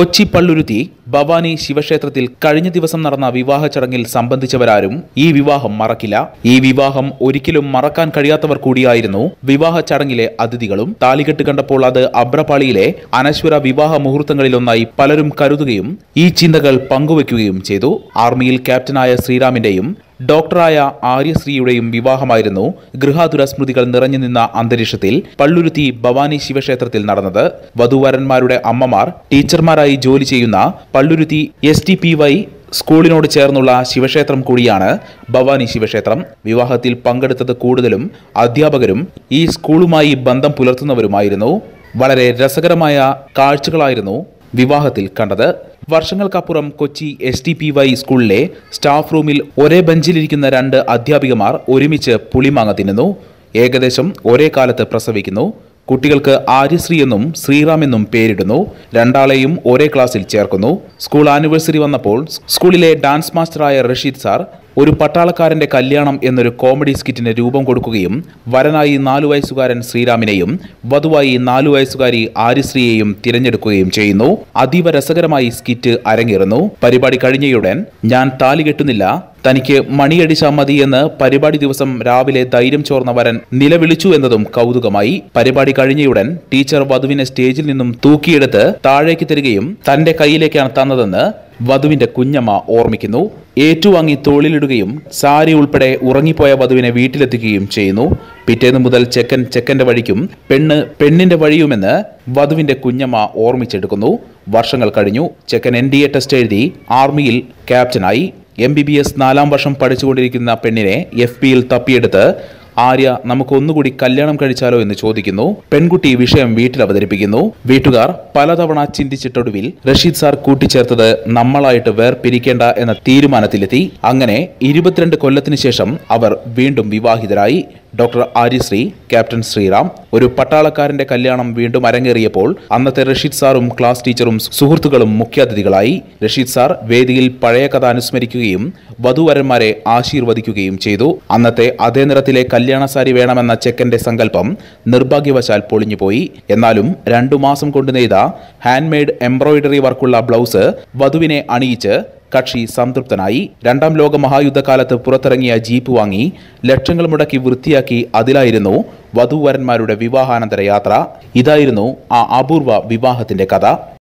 കൊച്ചി പള്ളുരുത്തി ഭവാനി ശിവക്ഷേത്രത്തിൽ കഴിഞ്ഞ ദിവസം നടന്ന വിവാഹ ചടങ്ങിൽ സംബന്ധിച്ചവരാരും ഈ വിവാഹം മറക്കില്ല ഈ വിവാഹം ഒരിക്കലും മറക്കാൻ കഴിയാത്തവർ കൂടിയായിരുന്നു വിവാഹ ചടങ്ങിലെ അതിഥികളും താലികെട്ട് കണ്ടപ്പോൾ അത് അബ്രപാളിയിലെ അനശ്വര വിവാഹ മുഹൂർത്തങ്ങളിലൊന്നായി പലരും കരുതുകയും ഈ ചിന്തകൾ പങ്കുവയ്ക്കുകയും ചെയ്തു ആർമിയിൽ ക്യാപ്റ്റനായ ശ്രീറാമിന്റെയും ഡോക്ടറായ ആര്യശ്രീയുടെയും വിവാഹമായിരുന്നു ഗൃഹാതുര സ്മൃതികൾ നിറഞ്ഞു നിന്ന അന്തരീക്ഷത്തിൽ പള്ളുരുത്തി ഭവാനി ശിവക്ഷേത്രത്തിൽ നടന്നത് വധുവരന്മാരുടെ അമ്മമാർ ടീച്ചർമാരായി ജോലി ചെയ്യുന്ന Palluruthy S T P Y സ്കൂളിനോട് ചേർന്നുള്ള ശിവക്ഷേത്രം കൂടിയാണ് ഭവാനി ശിവക്ഷേത്രം വിവാഹത്തിൽ പങ്കെടുത്തത് കൂടുതലും അധ്യാപകരും ഈ സ്കൂളുമായി ബന്ധം പുലർത്തുന്നവരുമായിരുന്നു വളരെ രസകരമായ കാഴ്ചകളായിരുന്നു വിവാഹത്തിൽ കണ്ടത് വർഷങ്ങൾക്കപ്പുറം Kochi S T P Y സ്കൂളിലെ സ്റ്റാഫ് റൂമിൽ ഒരേ ബെഞ്ചിലിരിക്കുന്ന രണ്ട് അധ്യാപികമാർ ഒരുമിച്ച് പുളിമാങ്ങ തിന്നുന്നു ഏകദേശം ഒരേ കാലത്ത് പ്രസവിക്കുന്നു കുട്ടികൾക്ക് ആര്യശ്രീ എന്നും ശ്രീറാം എന്നും പേരിടുന്നു രണ്ടാളെയും ഒരേ ക്ലാസ്സിൽ ചേർക്കുന്നു സ്കൂൾ ആനിവേഴ്സറി വന്നപ്പോൾ സ്കൂളിലെ ഡാൻസ് മാസ്റ്ററായ റഷീദ് സാർ ഒരു പട്ടാളക്കാരന്റെ കല്യാണം എന്നൊരു കോമഡി സ്കിറ്റിന് രൂപം കൊടുക്കുകയും വരനായി നാലു വയസ്സുകാരൻ ശ്രീരാമിനെയും വധുവായി നാലു വയസ്സുകാരി ആര്യശ്രീയെയും തിരഞ്ഞെടുക്കുകയും ചെയ്യുന്നു അതീവ രസകരമായി സ്കിറ്റ് അരങ്ങേറുന്നു പരിപാടി കഴിഞ്ഞയുടൻ ഞാൻ താലി കെട്ടുന്നില്ല തനിക്ക് മണിയടിച്ചാ മതി എന്ന് പരിപാടി ദിവസം രാവിലെ ധൈര്യം ചോർന്ന വരൻ നിലവിളിച്ചു എന്നതും കൗതുകമായി പരിപാടി കഴിഞ്ഞയുടൻ ടീച്ചർ വധുവിനെ സ്റ്റേജിൽ നിന്നും തൂക്കിയെടുത്ത് താഴേക്ക് തരികയും തന്റെ കയ്യിലേക്കാണ് തന്നതെന്ന് വധുവിന്റെ കുഞ്ഞമ്മ ഓർമ്മിക്കുന്നു ഏറ്റുവാങ്ങി തോളിലിടുകയും സാരി ഉൾപ്പെടെ ഉറങ്ങിപ്പോയ വധുവിനെ വീട്ടിലെത്തിക്കുകയും ചെയ്യുന്നു പിറ്റേന്ന് മുതൽ ചെക്കൻ ചെക്കന്റെ വഴിക്കും പെണ്ണ് പെണ്ണിന്റെ വഴിയുമെന്ന് വധുവിന്റെ കുഞ്ഞമ്മ ഓർമ്മിച്ചെടുക്കുന്നു വർഷങ്ങൾ കഴിഞ്ഞു ചെക്കൻ എൻ ഡി എ ടെസ്റ്റ് എഴുതി ആർമിയിൽ ക്യാപ്റ്റനായി എം ബി ബി എസ് നാലാം വർഷം പഠിച്ചുകൊണ്ടിരിക്കുന്ന പെണ്ണിനെ എഫ് പിയിൽ തപ്പിയെടുത്ത് ആര്യ നമുക്ക് ഒന്നുകൂടി കല്യാണം കഴിച്ചാലോ എന്ന് ചോദിക്കുന്നു പെൺകുട്ടി വിഷയം വീട്ടിൽ അവതരിപ്പിക്കുന്നു വീട്ടുകാർ പലതവണ ചിന്തിച്ചിട്ടൊടുവിൽ റഷീദ് സാർ കൂട്ടിച്ചേർത്തത് നമ്മളായിട്ട് വേർപിരിക്കേണ്ട എന്ന തീരുമാനത്തിലെത്തി അങ്ങനെ ഇരുപത്തിരണ്ട് കൊല്ലത്തിന് ശേഷം അവർ വീണ്ടും വിവാഹിതരായി ഡോക്ടർ ആര്യശ്രീ ക്യാപ്റ്റൻ ശ്രീറാം ഒരു പട്ടാളക്കാരന്റെ കല്യാണം വീണ്ടും അരങ്ങേറിയപ്പോൾ അന്നത്തെ റഷീദ് സാറും ക്ലാസ് ടീച്ചറും സുഹൃത്തുക്കളും മുഖ്യാതിഥികളായി റഷീദ് സാർ വേദിയിൽ പഴയ കഥ അനുസ്മരിക്കുകയും വധുവരന്മാരെ ആശീർവദിക്കുകയും ചെയ്തു അന്നത്തെ അതേ നിറത്തിലെ കല്യാണ സാരി വേണമെന്ന ചെക്കന്റെ സങ്കല്പം നിർഭാഗ്യവശാൽ പൊളിഞ്ഞുപോയി എന്നാലും രണ്ടു മാസം കൊണ്ട് നെയ്ത ഹാൻഡ്മെയ്ഡ് എംബ്രോയിഡറി വർക്കുള്ള ബ്ലൗസ് വധുവിനെ അണിയിച്ച് കക്ഷി സംതൃപ്തനായി രണ്ടാം ലോക മഹായുദ്ധകാലത്ത് പുറത്തിറങ്ങിയ ജീപ്പ് വാങ്ങി ലക്ഷങ്ങൾ മുടക്കി വൃത്തിയാക്കി അതിലായിരുന്നു വധുവരന്മാരുടെ വിവാഹാനന്തര യാത്ര ഇതായിരുന്നു ആ അപൂർവ വിവാഹത്തിന്റെ കഥ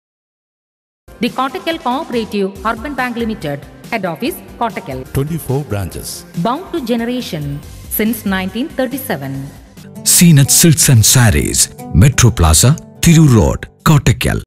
The Kottakkal Cooperative Urban Bank Limited, Head Office, Kottakkal. 24 branches. Bound to generation since 1937. Seen at Silks and Saris, Metro Plaza, Thiru Road, Kottakkal.